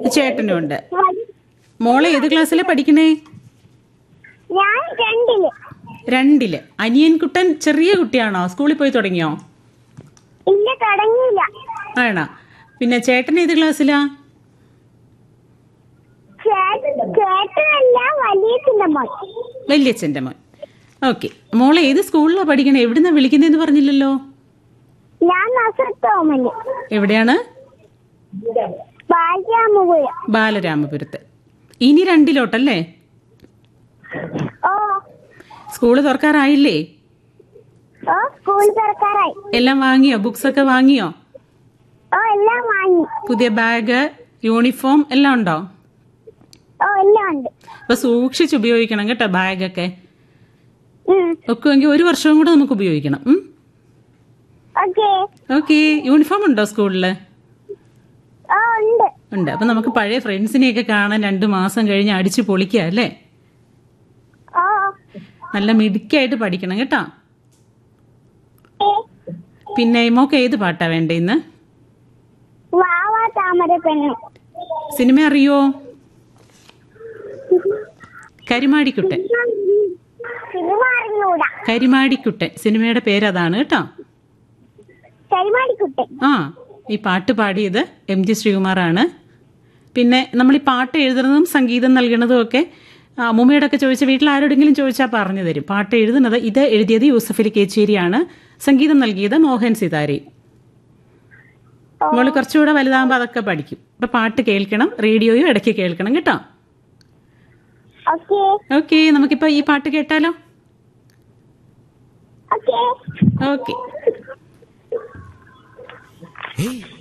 ചേട്ടനും ഉണ്ട് മോളെ ഏത് ക്ലാസ്സിലെ പഠിക്കണേ ഞാൻ രണ്ടില് രണ്ടില് അനിയൻ കുട്ടൻ ചെറിയ കുട്ടിയാണോ സ്കൂളിൽ പോയി തുടങ്ങിയോ ഇല്ല തുടങ്ങിയില്ല ആണോ പിന്നെ ചേട്ടൻ ഏത് ക്ലാസ്സിലാ ചേ- ചേട്ടനല്ല വലിയച്ഛന്റെ മോൻ വല്യച്ഛൻ്റെ മോൻ ഓക്കെ മോളെ ഏത് സ്കൂളിലാണ് പഠിക്കണേ എവിടുന്നാ വിളിക്കുന്നതെന്ന് പറഞ്ഞില്ലല്ലോ ഞാൻ നസത്തോമല് എവിടെയാണ് ബാല്യാമുപുരം ബാലരാമപുരത്ത് ഇനി രണ്ടിലോട്ടല്ലേ ഓ സ്കൂള് തുറക്കാറായില്ലേ ഓ സ്കൂൾ തുറക്കാറായി എല്ലാം വാങ്ങിയോ ബുക്സ് ഒക്കെ വാങ്ങിയോ ഓ എല്ലാം വാങ്ങി പുതിയ ബാഗ് യൂണിഫോം എല്ലാം ഉണ്ടോ ഓ എല്ലാം ഉണ്ട് അപ്പൊ സൂക്ഷിച്ച് ഉപയോഗിക്കണം കേട്ടോ ബാഗൊക്കെ ഉം. ഒക്കുമെങ്കിൽ ഒരു വർഷവും കൂടെ നമുക്ക് ഉപയോഗിക്കണം ഉം? ഓക്കേ ഓക്കെ യൂണിഫോം ഉണ്ടോ സ്കൂളില് ഓ ഉണ്ട് ഉണ്ട് അപ്പൊ നമുക്ക് പഴയ ഫ്രണ്ട്സിനെയൊക്കെ കാണാൻ രണ്ടു മാസം കഴിഞ്ഞ് അടിച്ചു പൊളിക്കുക അല്ലേ ഓ നല്ല മിടുക്കായിട്ട് പഠിക്കണം കേട്ടോ ഏ, പിന്നെ മോക്ക് ഏത് പാട്ടാ വേണ്ടേ ഇന്ന് വാവാ താമര പെണ്ണു സിനിമ അറിയോ കരിമാടിക്കുട്ടൻ സിനിമ അറിഞ്ഞൂടാ കരിമാടിക്കുട്ടൻ സിനിമയുടെ പേര് അതാണ് കേട്ടോ കരിമാടിക്കുട്ടൻ ആ ഈ പാട്ട് പാടിയത് എം ജി ശ്രീകുമാറാണ് പിന്നെ നമ്മൾ ഈ പാട്ട് എഴുതുന്നതും സംഗീതം നൽകുന്നതും ഒക്കെ ആ, അമ്മൂമ്മയോടൊക്കെ ചോദിച്ച വീട്ടിൽ ആരോടെങ്കിലും ചോദിച്ചാൽ പറഞ്ഞു തരും പാട്ട് എഴുതുന്നത് ഇത് എഴുതിയത് യൂസഫലി കേച്ചേരിയാണ് സംഗീതം നൽകിയത് മോഹൻ സിതാരി മോള് കുറച്ചുകൂടെ വലുതാകുമ്പോൾ അതൊക്കെ പഠിക്കും അപ്പൊ പാട്ട് കേൾക്കണം റേഡിയോയും ഇടയ്ക്ക് കേൾക്കണം കേട്ടോ ഓക്കേ ഓക്കെ നമുക്കിപ്പോ ഈ പാട്ട് കേട്ടാലോ ഓക്കേ ഓക്കെ Hey,